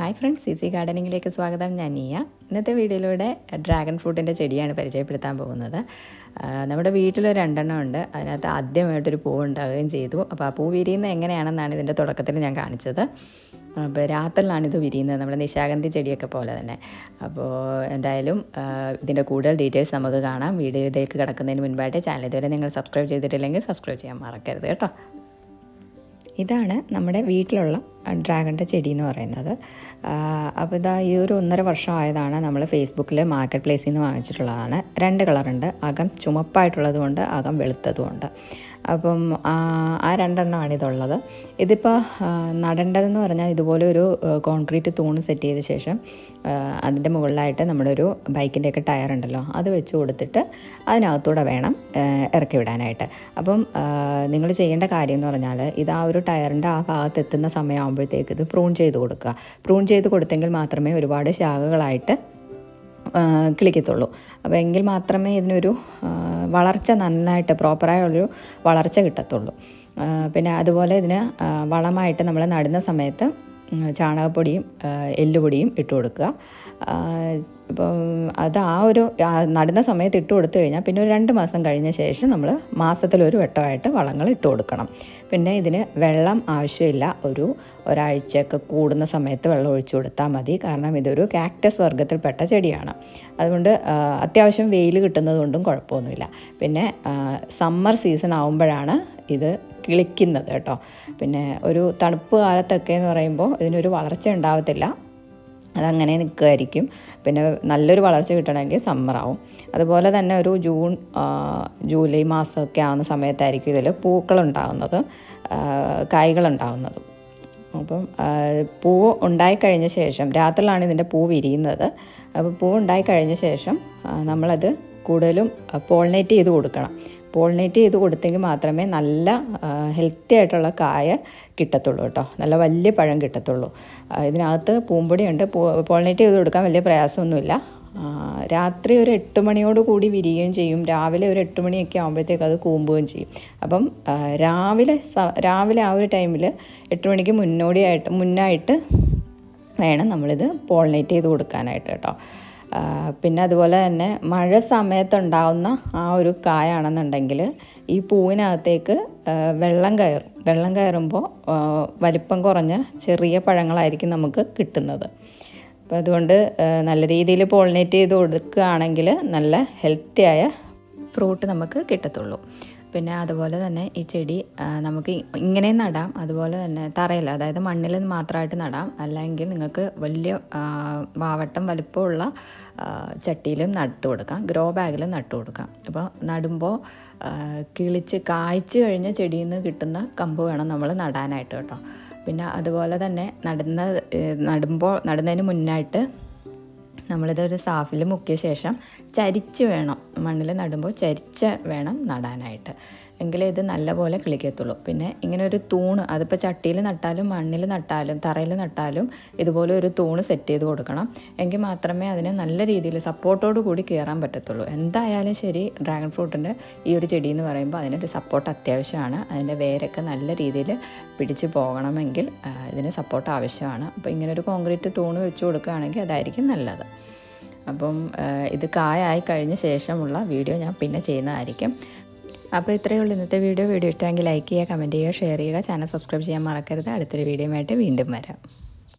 hi friends easy ഗാർഡനിങ്ങിലേക്ക് സ്വാഗതം ഞാൻ നീയ ഇന്നത്തെ വീഡിയോയിലൂടെ ഡ്രാഗൺ ഫ്രൂട്ടിൻ്റെ ചെടിയാണ് പരിചയപ്പെടുത്താൻ പോകുന്നത് ആ, നമ്മുടെ വീട്ടിൽ രണ്ടെണ്ണം ഉണ്ട് അതിനകത്ത് ആദ്യമായിട്ടൊരു പൂവ് ഉണ്ടാവുകയും ചെയ്തു അപ്പോൾ ആ പൂ വിരിയുന്നത് എങ്ങനെയാണെന്നാണ് ഇതിൻ്റെ തുടക്കത്തിൽ ഞാൻ കാണിച്ചത് അപ്പോൾ രാത്രിയിലാണ് ഇത് വിരിയുന്നത് നമ്മുടെ നിശാഗന്ധി ചെടിയൊക്കെ പോലെ തന്നെ അപ്പോൾ എന്തായാലും ആ, ഇതിൻ്റെ കൂടുതൽ ഡീറ്റെയിൽസ് നമുക്ക് കാണാം വീഡിയോയിലേക്ക് കിടക്കുന്നതിന് മുൻപായിട്ട് ചാനൽ ഇതുവരെ നിങ്ങൾ സബ്സ്ക്രൈബ് ചെയ്തിട്ടില്ലെങ്കിൽ സബ്സ്ക്രൈബ് ചെയ്യാൻ മറക്കരുത് കേട്ടോ ഇതാണ് നമ്മുടെ വീട്ടിലുള്ള ഡ്രാഗണിൻ്റെ ചെടി എന്ന് പറയുന്നത് അപ്പോൾ ഇതാ ഈ ഒരു ഒന്നര വർഷം ആയതാണ് നമ്മൾ ഫേസ്ബുക്കിൽ മാർക്കറ്റ് പ്ലേസിൽ നിന്ന് വാങ്ങിച്ചിട്ടുള്ളതാണ് രണ്ട് കളറുണ്ട് അകം ചുമപ്പായിട്ടുള്ളതുകൊണ്ട് അകം വെളുത്തതുമുണ്ട് അപ്പം ആ ആ രണ്ടെണ്ണമാണ് ഇതുള്ളത് ഇതിപ്പോൾ നടേണ്ടതെന്ന് പറഞ്ഞാൽ ഇതുപോലെ ഒരു കോൺക്രീറ്റ് തൂണ് സെറ്റ് ചെയ്ത ശേഷം ആ, അതിൻ്റെ മുകളിലായിട്ട് നമ്മുടെ ഒരു ബൈക്കിൻ്റെയൊക്കെ ടയർ ഉണ്ടല്ലോ അത് വെച്ച് കൊടുത്തിട്ട് അതിനകത്തൂടെ വേണം ആ, ഇറക്കി വിടാനായിട്ട് അപ്പം നിങ്ങൾ ചെയ്യേണ്ട കാര്യം എന്ന് പറഞ്ഞാൽ ഇത് ആ ഒരു ടയറിൻ്റെ ആ ഭാഗത്ത് എത്തുന്ന സമയമാകുമ്പോഴത്തേക്ക് ഇത് പ്രൂൺ ചെയ്ത് കൊടുക്കുക പ്രൂൺ ചെയ്ത് കൊടുത്തെങ്കിൽ മാത്രമേ ഒരുപാട് ശാഖകളായിട്ട് ആ, കിളിക്കത്തുള്ളൂ അപ്പോൾ എങ്കിൽ മാത്രമേ ഇതിനൊരു ആ, വളർച്ച നന്നായിട്ട് പ്രോപ്പറായുള്ളൊരു വളർച്ച കിട്ടത്തുള്ളൂ ആ, പിന്നെ അതുപോലെ ഇതിന് ആ, വളമായിട്ട് നമ്മൾ നടുന്ന സമയത്ത് ഉം, ചാണകപ്പൊടിയും ആ, എല്ലുപൊടിയും ഇട്ട് കൊടുക്കുക ആ, ഇപ്പം അത് ആ ഒരു ആ, നടുന്ന സമയത്ത് ഇട്ട് കൊടുത്തു കഴിഞ്ഞാൽ പിന്നെ ഒരു രണ്ട് മാസം കഴിഞ്ഞ ശേഷം നമ്മൾ മാസത്തിലൊരു വട്ടമായിട്ട് വളങ്ങൾ ഇട്ട് കൊടുക്കണം പിന്നെ ഇതിന് വെള്ളം ആവശ്യമില്ല ഒരു ഒരാഴ്ചയൊക്കെ കൂടുന്ന സമയത്ത് വെള്ളം ഒഴിച്ചു കൊടുത്താൽ മതി കാരണം ഇതൊരു കാക്ടസ് വർഗ്ഗത്തിൽപ്പെട്ട ചെടിയാണ് അതുകൊണ്ട് ആ, അത്യാവശ്യം വെയിൽ കിട്ടുന്നത് കൊണ്ടും കുഴപ്പമൊന്നുമില്ല പിന്നെ സമ്മർ സീസൺ ആകുമ്പോഴാണ് ഇത് കിളിക്കുന്നത് കേട്ടോ പിന്നെ ഒരു തണുപ്പ് കാലത്തൊക്കെ എന്ന് പറയുമ്പോൾ ഇതിനൊരു വളർച്ച ഉണ്ടാവത്തില്ല അതങ്ങനെ നിൽക്കുമായിരിക്കും പിന്നെ നല്ലൊരു വളർച്ച കിട്ടണമെങ്കിൽ സമ്മറാവും അതുപോലെ തന്നെ ഒരു ജൂൺ ആ, ജൂലൈ മാസമൊക്കെ ആവുന്ന സമയത്തായിരിക്കും ഇതിൽ പൂക്കളുണ്ടാകുന്നത് ആ, കായ്കളുണ്ടാകുന്നതും അപ്പം ആ, പൂവ് ഉണ്ടായിക്കഴിഞ്ഞ ശേഷം രാത്രിയിലാണ് ഇതിൻ്റെ പൂ വിരിയുന്നത് അപ്പോൾ പൂ ഉണ്ടായിക്കഴിഞ്ഞ ശേഷം ആ, നമ്മളത് കൂടുതലും പോളിനേറ്റ് ചെയ്ത് കൊടുക്കണം പോളിനേറ്റ് ചെയ്ത് കൊടുത്തെങ്കിൽ മാത്രമേ നല്ല ഹെൽത്തി ആയിട്ടുള്ള കായ കിട്ടത്തുള്ളൂ കേട്ടോ നല്ല വലിയ പഴം കിട്ടത്തുള്ളൂ ആ, ഇതിനകത്ത് പൂമ്പൊടിയുണ്ട് പോളിനേറ്റ് ചെയ്ത് കൊടുക്കാൻ വലിയ പ്രയാസമൊന്നുമില്ല ആ, രാത്രി ഒരു എട്ട് മണിയോട് കൂടി വിരിയുകയും ചെയ്യും രാവിലെ ഒരു എട്ട് മണിയൊക്കെ ആകുമ്പോഴത്തേക്ക് അത് കൂമ്പുകയും ചെയ്യും അപ്പം ആ, രാവിലെ സ- രാവിലെ ആ ഒരു ടൈമിൽ എട്ട് മണിക്ക് മുന്നോടിയായിട്ട് മുന്നായിട്ട് വേണം നമ്മളിത് പോളിനേറ്റ് ചെയ്ത് കൊടുക്കാനായിട്ട് കേട്ടോ ആ, പിന്നെ അതുപോലെ തന്നെ മഴ സമയത്തുണ്ടാവുന്ന ആ ഒരു കായാണെന്നുണ്ടെങ്കിൽ ഈ പൂവിനകത്തേക്ക് ആ, വെള്ളം കയറും വെള്ളം കയറുമ്പോൾ ആ, വലിപ്പം കുറഞ്ഞ ചെറിയ പഴങ്ങളായിരിക്കും നമുക്ക് കിട്ടുന്നത് അപ്പോൾ അതുകൊണ്ട് ആ, നല്ല രീതിയിൽ പോളിനേറ്റ് ചെയ്ത് കൊടുക്കുകയാണെങ്കിൽ നല്ല ഹെൽത്തിയായ ഫ്രൂട്ട് നമുക്ക് കിട്ടത്തുള്ളൂ പിന്നെ അതുപോലെ തന്നെ ഈ ചെടി ആ, നമുക്ക് ഇങ്ങനെ നടാം അതുപോലെ തന്നെ തറയിൽ അതായത് മണ്ണിൽ മാത്രമായിട്ട് നടാം അല്ലെങ്കിൽ നിങ്ങൾക്ക് വലിയ ആ, വാവട്ടം വലിപ്പമുള്ള ആ, ചട്ടിയിലും നട്ടു കൊടുക്കാം ഗ്രോ ബാഗിലും നട്ടു കൊടുക്കാം അപ്പോൾ നടുമ്പോൾ ആ, കിളിച്ച് കായ്ച്ച് കഴിഞ്ഞ ചെടിയിൽ നിന്ന് കിട്ടുന്ന കമ്പ് വേണം നമ്മൾ നടാനായിട്ട് കേട്ടോ പിന്നെ അതുപോലെ തന്നെ നടുന്ന ഏ, നടുമ്പോൾ നടുന്നതിന് മുന്നായിട്ട് നമ്മളിതൊരു സാഫിൽ മുക്കിയ ശേഷം ചരിച്ച് വേണം മണ്ണിൽ നടുമ്പോൾ ചരിച്ച് വേണം നടാനായിട്ട് എങ്കിലേ ഇത് നല്ലപോലെ കിളിക്കത്തുള്ളൂ പിന്നെ ഇങ്ങനെ ഒരു തൂണ് അതിപ്പോൾ ചട്ടിയിൽ നട്ടാലും മണ്ണിൽ നട്ടാലും തറയിൽ നട്ടാലും ഇതുപോലെ ഒരു തൂണ് സെറ്റ് ചെയ്ത് കൊടുക്കണം എങ്കിൽ മാത്രമേ അതിന് നല്ല രീതിയിൽ സപ്പോർട്ടോട് കൂടി കയറാൻ പറ്റത്തുള്ളൂ എന്തായാലും ശരി ഡ്രാഗൺ ഫ്രൂട്ടിൻ്റെ ഈ ഒരു ചെടി എന്ന് പറയുമ്പോൾ അതിനൊരു സപ്പോർട്ട് അത്യാവശ്യമാണ് അതിൻ്റെ വേരൊക്കെ നല്ല രീതിയിൽ പിടിച്ച് പോകണമെങ്കിൽ ആ, ഇതിന് സപ്പോർട്ട് ആവശ്യമാണ് അപ്പോൾ ഇങ്ങനെ ഒരു കോൺക്രീറ്റ് തൂണ് വെച്ച് കൊടുക്കുകയാണെങ്കിൽ അതായിരിക്കും നല്ലത് അപ്പം ആ, ഇത് കായായി കഴിഞ്ഞ ശേഷമുള്ള വീഡിയോ ഞാൻ പിന്നെ ചെയ്യുന്നതായിരിക്കും അപ്പോൾ ഇത്രയേ ഉള്ളൂ ഇന്നത്തെ വീഡിയോ വീഡിയോ ഇഷ്ടമെങ്കിൽ ലൈക്ക് ചെയ്യുക കമൻറ്റ് ചെയ്യുക ഷെയർ ചെയ്യുക ചാനൽ സബ്സ്ക്രൈബ് ചെയ്യാൻ മറക്കരുത് അടുത്തൊരു വീഡിയോ ആയിട്ട് വീണ്ടും വരാം